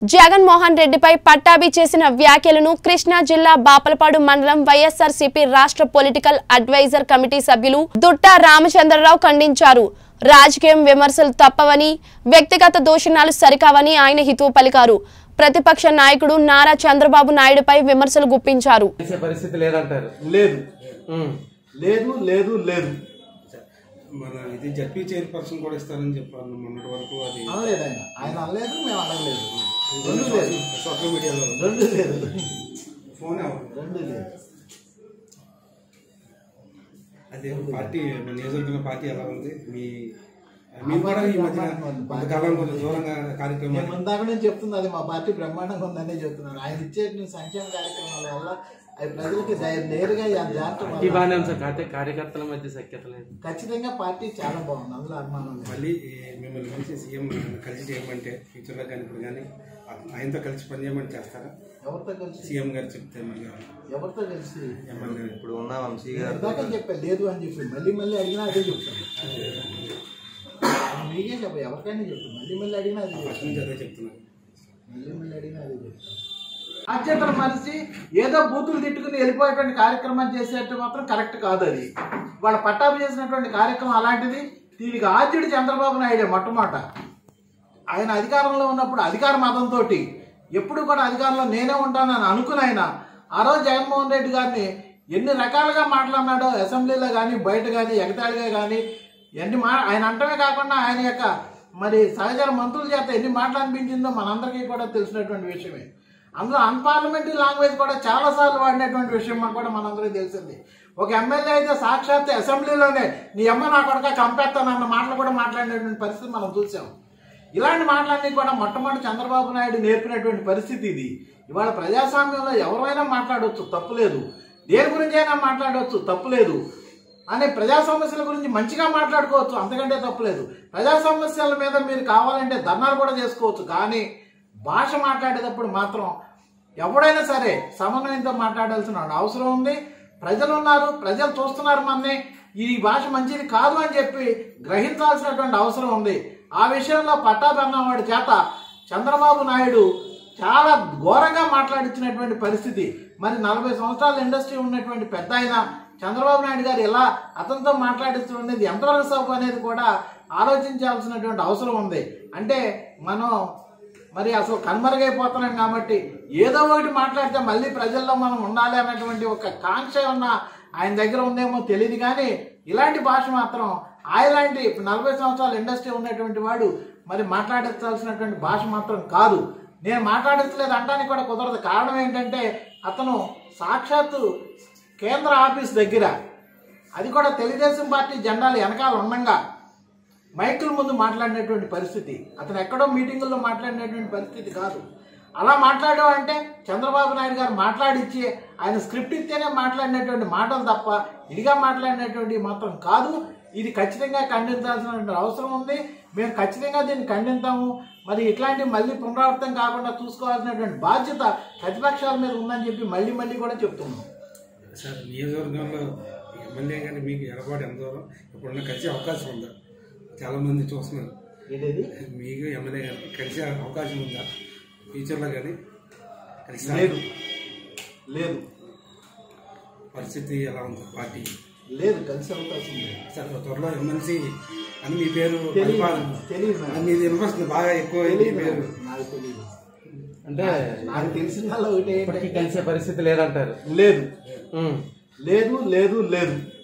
జగన్మోహన్ రెడ్డిపై పట్టాభి చేసిన వ్యాఖ్యలను కృష్ణా జిల్లా బాపలపాడు మండలం వైఎస్ఆర్సీపీ రాష్ట్ర పొలిటికల్ అడ్వైజర్ కమిటీ సభ్యులు దుట్టా రామచంద్రరావు ఖండించారు రాజకీయం విమర్శలు తప్పవని వ్యక్తిగత దూషణాలు సరికావని ఆయన హితవు పలికారు ప్రతిపక్ష నాయకుడు నారా చంద్రబాబు నాయుడుపై విమర్శలు గుప్పించారు చేసే పరిస్థితి లేదంటారు లేదు ఉమ్. లేదు లేదు లేదు మన ఇది జడ్పీ చైర్పర్సన్ కూడా ఇస్తారని చెప్పారు మొన్నటి వరకు అది అనలేదు ఆయన ఆయన అనలేదు మేము అనలేదు రెండు లేదు సోషల్ మీడియాలో రెండు లేదు ఫోన్ అవ్వదు రెండు లేదు అదే పార్టీ మన నియోజకవర్గంలో పార్టీ ఎలా ఉంది మీ మీరు కూడా ఈ మధ్య కొంతకాలం కొంచెం దూరంగా కార్యక్రమాలు నేను ముందాక నుంచి చెప్తుంది అది మా పార్టీ బ్రహ్మాండంగా ఉందని చెప్తున్నాను ఆయన ఇచ్చే సంక్షేమ కార్యక్రమాల వల్ల అవి ప్రజలకి ధై- నేరుగా దాంట్లో పార్టీ బాగానే ఉంది సార్ కాకపోతే కార్యకర్తల మధ్య సఖ్యత లేదు ఖచ్చితంగా పార్టీ చాలా బాగుంది అందులో అనుమానం లేదు మళ్ళీ ఈ మిమ్మల్ని కలిసి సీఎం కలిసి చేయమంటే ఫ్యూచర్లో కానీ ఇప్పుడు కానీ ఆయనతో కలిసి పనిచేయమని చేస్తారా ఎవరితో కలిసి సీఎం గారు చెప్తే మళ్ళీ ఎవరితో కలిసి ఎమ్మెల్యే ఇప్పుడు ఉన్న వంశీ గారు ఇందాక చెప్పా లేదు అని చెప్పి మళ్ళీ మళ్ళీ అడిగినా అదే చెప్తాను మీకే చెప్ప ఎవరికైనా చెప్పు మళ్ళీ మళ్ళీ అడిగినా అదే చెప్తాను ఫస్ట్ నుంచి అదే చెప్తున్నాను మళ్ళీ మళ్ళీ అడిగినా అదే చెప్తాను బాధ్యతలు మనిషి ఏదో బూతులు తిట్టుకుని వెళ్ళిపోయేటువంటి కార్యక్రమం చేసేట్టు మాత్రం కరెక్ట్ కాదు అది వాళ్ళ పట్టాభి చేసినటువంటి కార్యక్రమం అలాంటిది దీనికి ఆద్యుడు చంద్రబాబు నాయుడే మొట్టమొదట ఆయన అధికారంలో ఉన్నప్పుడు అధికార మతంతో ఎప్పుడు కూడా అధికారంలో నేనే ఉంటానని అనుకుని ఆయన ఆ రోజు జగన్మోహన్ రెడ్డి గారిని ఎన్ని రకాలుగా మాట్లాడినాడో అసెంబ్లీలో కానీ బయట కానీ ఎగతాళిగా కానీ ఎన్ని మా ఆయన అంటమే కాకుండా ఆయన యొక్క మరి సహచర మంత్రుల చేత ఎన్ని మాటలు అనిపించిందో మనందరికీ కూడా తెలిసినటువంటి విషయమే అందులో అన్పార్లమెంటరీ లాంగ్వేజ్ కూడా చాలాసార్లు వాడినటువంటి విషయం మనకు కూడా మనందరికీ తెలిసింది ఒక ఎమ్మెల్యే అయితే సాక్షాత్ అసెంబ్లీలోనే నీ అమ్మ నా కొడక కంపేస్తానన్న మాటలు కూడా మాట్లాడినటువంటి పరిస్థితి మనం చూసాం ఇలాంటి మాటలన్నీ కూడా మొట్టమొదటి చంద్రబాబు నాయుడు నేర్పినటువంటి పరిస్థితి ఇది ఇవాళ ప్రజాస్వామ్యంలో ఎవరైనా మాట్లాడవచ్చు తప్పులేదు దేని గురించి అయినా మాట్లాడవచ్చు తప్పులేదు అనే ప్రజా సమస్యల గురించి మంచిగా మాట్లాడుకోవచ్చు అంతకంటే తప్పులేదు ప్రజా సమస్యల మీద మీరు కావాలంటే ధర్నాలు కూడా చేసుకోవచ్చు కానీ భాష మాట్లాడేటప్పుడు మాత్రం ఎవడైనా సరే సమన్వయంతో మాట్లాడాల్సిన అవసరం ఉంది ప్రజలు ఉన్నారు ప్రజలు చూస్తున్నారు మనని ఈ భాష మంచిది కాదు అని చెప్పి గ్రహించాల్సినటువంటి అవసరం ఉంది ఆ విషయంలో పట్టాభన్నవాడి చేత చంద్రబాబు నాయుడు చాలా ఘోరంగా మాట్లాడించినటువంటి పరిస్థితి మరి నలభై సంవత్సరాల ఇండస్ట్రీ ఉన్నటువంటి పెద్ద ఆయన చంద్రబాబు నాయుడు గారు ఎలా అతనితో మాట్లాడిస్తున్నది ఎంతవరకు సబ్ అనేది కూడా ఆలోచించాల్సినటువంటి అవసరం ఉంది అంటే మనం మరి అసలు కనుమరుగైపోతున్నాం కాబట్టి ఏదో ఒకటి మాట్లాడితే మళ్ళీ ప్రజల్లో మనం ఉండాలి అన్నటువంటి ఒక కాంక్ష ఉన్న ఆయన దగ్గర ఉందేమో తెలియదు కానీ ఇలాంటి భాష మాత్రం ఆయలాంటి నలభై సంవత్సరాల ఇండస్ట్రీ ఉన్నటువంటి వాడు మరి మాట్లాడించాల్సినటువంటి భాష మాత్రం కాదు నేను మాట్లాడించలేదు అంటానికి కూడా కుదరదు కారణం ఏంటంటే అతను సాక్షాత్తు కేంద్ర ఆఫీస్ దగ్గర అది కూడా తెలుగుదేశం పార్టీ జెండాలు వెనకాల ఉండంగా మైకుల ముందు మాట్లాడినటువంటి పరిస్థితి అతను ఎక్కడో మీటింగుల్లో మాట్లాడినటువంటి పరిస్థితి కాదు అలా మాట్లాడడం అంటే చంద్రబాబు నాయుడు గారు మాట్లాడిచ్చి ఆయన స్క్రిప్ట్ ఇస్తేనే మాట్లాడినటువంటి మాటలు తప్ప ఇదిగా మాట్లాడినటువంటి మాత్రం కాదు ఇది ఖచ్చితంగా ఖండించాల్సినటువంటి అవసరం ఉంది మేము ఖచ్చితంగా దీన్ని ఖండిస్తాము మరి ఇట్లాంటి మళ్ళీ పునరావృతం కాకుండా చూసుకోవాల్సినటువంటి బాధ్యత ప్రతిపక్షాల మీద ఉందని చెప్పి మళ్ళీ మళ్ళీ కూడా చెప్తున్నాం సార్ నియోజకవర్గంలో ఎమ్మెల్యే కానీ మీకు ఎడబాటు ఎంత దూరం ఇప్పుడున్న కలిసే అవకాశం ఉందా చాలా మంది చూస్తున్నారు ఏంటది మీకు ఎమ్మెల్యే గారికి కలిసే అవకాశం ఉందా ఫ్యూచర్లో కానీ కలిసి లేదు లేదు పరిస్థితి ఎలా ఉంది పార్టీ లేదు కలిసి అవకాశం లేదు సార్ త్వరలో ఎమ్మెల్సీ అని మీ పేరు తెలియదు పరిపాలన తెలియదు మేడం. అది మీది వినిపిస్తుంది బాగా ఎక్కువ మీ తెలియదు పేరు మేడం. నాకు తెలియదు అంటే నాకు తెలిసిన వాళ్ళు ఒకటి ఇప్పటికీ ఏంటంటే కలిసే పరిస్థితి లేదంటారు లేదు ఉమ్. లేదు లేదు లేదు